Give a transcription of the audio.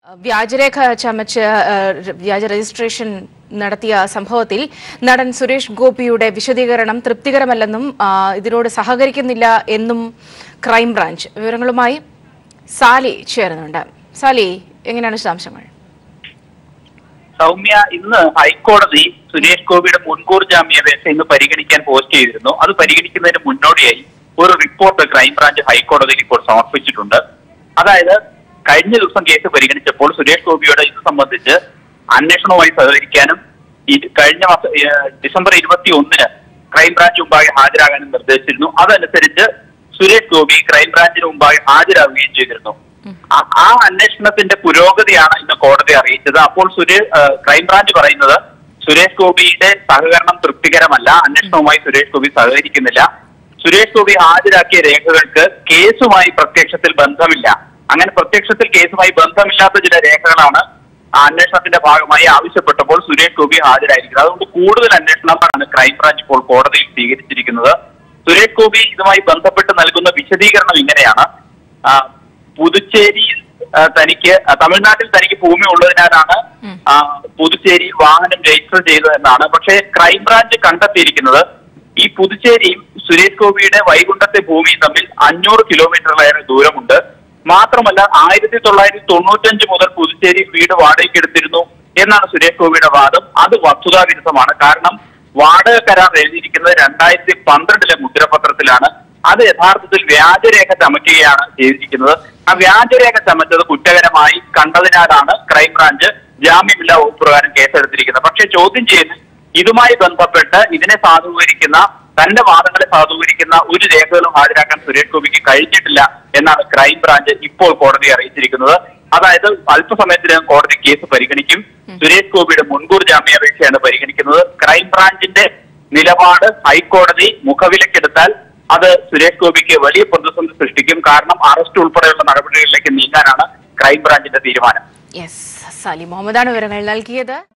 വ്യാജരേഖ ചമച്ച് ഏഹ്, വ്യാജ രജിസ്ട്രേഷൻ നടത്തിയ സംഭവത്തിൽ നടൻ സുരേഷ് ഗോപിയുടെ വിശദീകരണം തൃപ്തികരമല്ലെന്നും ആ, ഇതിനോട് സഹകരിക്കുന്നില്ല എന്നും ക്രൈംബ്രാഞ്ച് വിവരങ്ങളുമായി സാലി ചേരുന്നുണ്ട് സാലി എങ്ങനെയാണ് വിശദാംശങ്ങൾ സൗമ്യ ഇന്ന് ഹൈക്കോടതി സുരേഷ് ഗോപിയുടെ മുൻകൂർ ജാമ്യാപേക്ഷ ഇന്ന് പരിഗണിക്കാൻ പോസ്റ്റ് ചെയ്തിരുന്നു അത് പരിഗണിക്കുന്നതിന് മുന്നോടിയായി ഒരു റിപ്പോർട്ട് ക്രൈംബ്രാഞ്ച് ഹൈക്കോടതിയിൽ ഇപ്പോൾ സമർപ്പിച്ചിട്ടുണ്ട് അതായത് കഴിഞ്ഞ ദിവസം കേസ് പരിഗണിച്ചപ്പോൾ സുരേഷ് ഗോപിയോട് ഇത് സംബന്ധിച്ച് അന്വേഷണവുമായി സഹകരിക്കാനും ഈ- കഴിഞ്ഞ മാസം ഏഹ്, ഡിസംബർ ഇരുപത്തി ഒന്നിന് ക്രൈംബ്രാഞ്ച് മുമ്പാകെ ഹാജരാകാനും നിർദ്ദേശിച്ചിരുന്നു അതനുസരിച്ച് സുരേഷ് ഗോപി ക്രൈംബ്രാഞ്ചിന് മുമ്പാകെ ഹാജരാകുകയും ചെയ്തിരുന്നു ആ- ആ അന്വേഷണത്തിന്റെ പുരോഗതിയാണ് ഇന്ന് കോടതി അറിയിച്ചത് അപ്പോൾ സുരേ ഏഹ് ക്രൈംബ്രാഞ്ച് പറയുന്നത് സുരേഷ് ഗോപിയുടെ സഹകരണം തൃപ്തികരമല്ല അന്വേഷണവുമായി സുരേഷ് ഗോപി സഹകരിക്കുന്നില്ല സുരേഷ് ഗോപി ഹാജരാക്കിയ രേഖകൾക്ക് കേസുമായി പ്രത്യക്ഷത്തിൽ ബന്ധമില്ല അങ്ങനെ പ്രത്യക്ഷത്തിൽ കേസുമായി ബന്ധമില്ലാത്ത ചില രേഖകളാണ് ആ അന്വേഷണത്തിന്റെ ഭാഗമായി ആവശ്യപ്പെട്ടപ്പോൾ സുരേഷ് ഗോപി ഹാജരായിരിക്കുന്നത് അതുകൊണ്ട് കൂടുതൽ അന്വേഷണമാണ് ക്രൈംബ്രാഞ്ച് ഇപ്പോൾ കോടതിയിൽ സ്വീകരിച്ചിരിക്കുന്നത് സുരേഷ് ഗോപി ഇതുമായി ബന്ധപ്പെട്ട് നൽകുന്ന വിശദീകരണം ഇങ്ങനെയാണ് ആ, പുതുച്ചേരിയിൽ ആ, തനിക്ക് ആ, തമിഴ്നാട്ടിൽ തനിക്ക് ഭൂമി ഉള്ളതിനാലാണ് ആ, പുതുച്ചേരിയിൽ വാഹനം രജിസ്റ്റർ ചെയ്തതെന്നാണ് പക്ഷേ ക്രൈംബ്രാഞ്ച് കണ്ടെത്തിയിരിക്കുന്നത് ഈ പുതുച്ചേരിയും സുരേഷ് ഗോപിയുടെ വൈകുണ്ഠത്തെ ഭൂമിയും തമ്മിൽ അഞ്ഞൂറ് കിലോമീറ്ററിലേറെ ദൂരമുണ്ട് മാത്രമല്ല ആയിരത്തി തൊള്ളായിരത്തി തൊണ്ണൂറ്റഞ്ച് മുതൽ പുതുച്ചേരി വീട് വാടകയ്ക്ക് എടുത്തിരുന്നു എന്നാണ് സുരേഷ് ഗോപിയുടെ വാദം അത് വസ്തുതാവിരുദ്ധമാണ് കാരണം വാടക കരാർ എഴുതിയിരിക്കുന്നത് രണ്ടായിരത്തി പന്ത്രണ്ടിലെ മുദ്രപത്രത്തിലാണ് അത് യഥാർത്ഥത്തിൽ വ്യാജരേഖ ചമയ്ക്കുകയാണ് ചെയ്തിരിക്കുന്നത് ആ വ്യാജരേഖ ചമച്ചത് കുറ്റകരമായി കണ്ടതിനാലാണ് ക്രൈംബ്രാഞ്ച് ജാമ്യമില്ലാ വകുപ്പ് പ്രകാരം കേസെടുത്തിരിക്കുന്നത് പക്ഷേ ചോദ്യം ചെയ്യുന്നത് ഇതുമായി ബന്ധപ്പെട്ട് ഇതിനെ സാധൂകരിക്കുന്ന തന്റെ വാദങ്ങളെ സാധൂകരിക്കുന്ന ഒരു രേഖകളും ഹാജരാക്കാൻ സുരേഷ് ഗോപിക്ക് കഴിഞ്ഞിട്ടില്ല എന്നാണ് ക്രൈംബ്രാഞ്ച് ഇപ്പോൾ കോടതിയെ അറിയിച്ചിരിക്കുന്നത് അതായത് അല്പസമയത്തിനകം കോടതി കേസ് പരിഗണിക്കും സുരേഷ് ഗോപിയുടെ മുൻകൂർ ജാമ്യാപേക്ഷയാണ് പരിഗണിക്കുന്നത് ക്രൈംബ്രാഞ്ചിന്റെ നിലപാട് ഹൈക്കോടതി മുഖവിലക്കെടുത്താൽ അത് സുരേഷ് ഗോപിക്ക് വലിയ പ്രതിസന്ധി സൃഷ്ടിക്കും കാരണം അറസ്റ്റ് ഉൾപ്പെടെയുള്ള നടപടികളിലേക്ക് നീങ്ങാനാണ് ക്രൈംബ്രാഞ്ചിന്റെ തീരുമാനം യെസ് സാലി മുഹമ്മദാണ് വിവരങ്ങൾ നൽകിയത്